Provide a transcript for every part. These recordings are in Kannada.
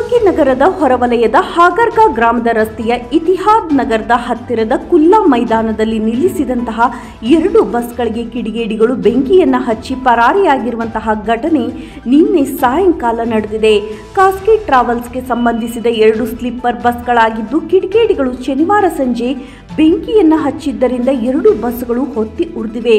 ಕಲಬುರಗಿ ನಗರದ ಹೊರವಲಯದ ಹಾಗರ್ಗಾ ಗ್ರಾಮದ ರಸ್ತೆಯ ಇತಿಹಾದ್ ನಗರದ ಹತ್ತಿರದ ಕುಲ್ಲಾ ಮೈದಾನದಲ್ಲಿ ನಿಲ್ಲಿಸಿದಂತಹ ಎರಡು ಬಸ್ಗಳಿಗೆ ಕಿಡಿಗೇಡಿಗಳು ಬೆಂಕಿಯನ್ನ ಹಚ್ಚಿ ಪರಾರಿಯಾಗಿರುವಂತಹ ಘಟನೆ ನಿನ್ನೆ ಸಾಯಂಕಾಲ ನಡೆದಿದೆ ಖಾಸಗಿ ಟ್ರಾವೆಲ್ಸ್ಗೆ ಸಂಬಂಧಿಸಿದ ಎರಡು ಸ್ಲೀಪರ್ ಬಸ್ಗಳಾಗಿದ್ದು ಕಿಡಿಗೇಡಿಗಳು ಶನಿವಾರ ಸಂಜೆ ಬೆಂಕಿಯನ್ನ ಹಚ್ಚಿದ್ದರಿಂದ ಎರಡು ಬಸ್ಗಳು ಹೊತ್ತಿ ಉರಿದಿವೆ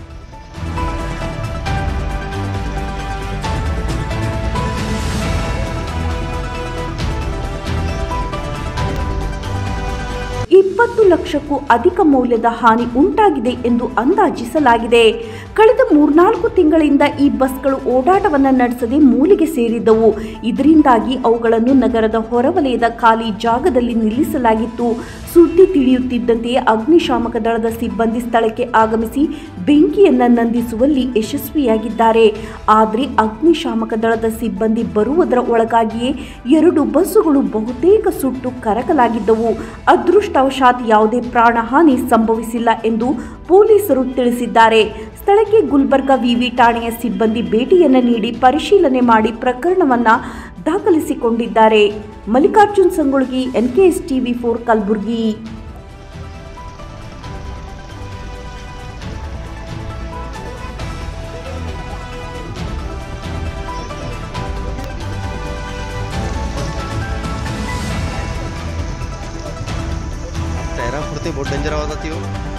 ಇಪ್ಪತ್ತು ಲಕ್ಷಕ್ಕೂ ಅಧಿಕ ಮೌಲ್ಯದ ಹಾನಿ ಉಂಟಾಗಿದೆ ಎಂದು ಅಂದಾಜಿಸಲಾಗಿದೆ ಕಳೆದ ಮೂರ್ನಾಲ್ಕು ತಿಂಗಳಿಂದ ಈ ಬಸ್ಗಳು ಓಡಾಟವನ್ನು ನಡೆಸದೆ ಮೂಲೆಗೆ ಸೇರಿದ್ದವು ಇದರಿಂದಾಗಿ ಅವುಗಳನ್ನು ನಗರದ ಹೊರವಲಯದ ಖಾಲಿ ಜಾಗದಲ್ಲಿ ನಿಲ್ಲಿಸಲಾಗಿತ್ತು ಸುದ್ದಿ ತಿಳಿಯುತ್ತಿದ್ದಂತೆಯೇ ಅಗ್ನಿಶಾಮಕ ದಳದ ಸಿಬ್ಬಂದಿ ಸ್ಥಳಕ್ಕೆ ಆಗಮಿಸಿ ಬೆಂಕಿಯನ್ನು ನಂದಿಸುವಲ್ಲಿ ಯಶಸ್ವಿಯಾಗಿದ್ದಾರೆ ಆದರೆ ಅಗ್ನಿಶಾಮಕ ದಳದ ಸಿಬ್ಬಂದಿ ಬರುವುದರ ಒಳಗಾಗಿಯೇ ಎರಡು ಬಸ್ಸುಗಳು ಬಹುತೇಕ ಸುಟ್ಟು ಕರಕಲಾಗಿದ್ದವು ಅದೃಷ್ಟವಶಾತ್ ಯಾವುದೇ ಪ್ರಾಣಹಾನಿ ಸಂಭವಿಸಿಲ್ಲ ಎಂದು ಪೊಲೀಸರು ತಿಳಿಸಿದ್ದಾರೆ ಸ್ಥಳಕ್ಕೆ ಗುಲ್ಬರ್ಗಾ ವಿವಿ ಠಾಣೆಯ ಸಿಬ್ಬಂದಿ ಭೇಟಿಯನ್ನು ನೀಡಿ ಪರಿಶೀಲನೆ ಮಾಡಿ ಪ್ರಕರಣವನ್ನ ದಾಖಲಿಸಿಕೊಂಡಿದ್ದಾರೆ Mallikarjun Sangolgi NKS TV four Kalaburagi टायरा फुटते बहुत डेंजर आवाज आती हो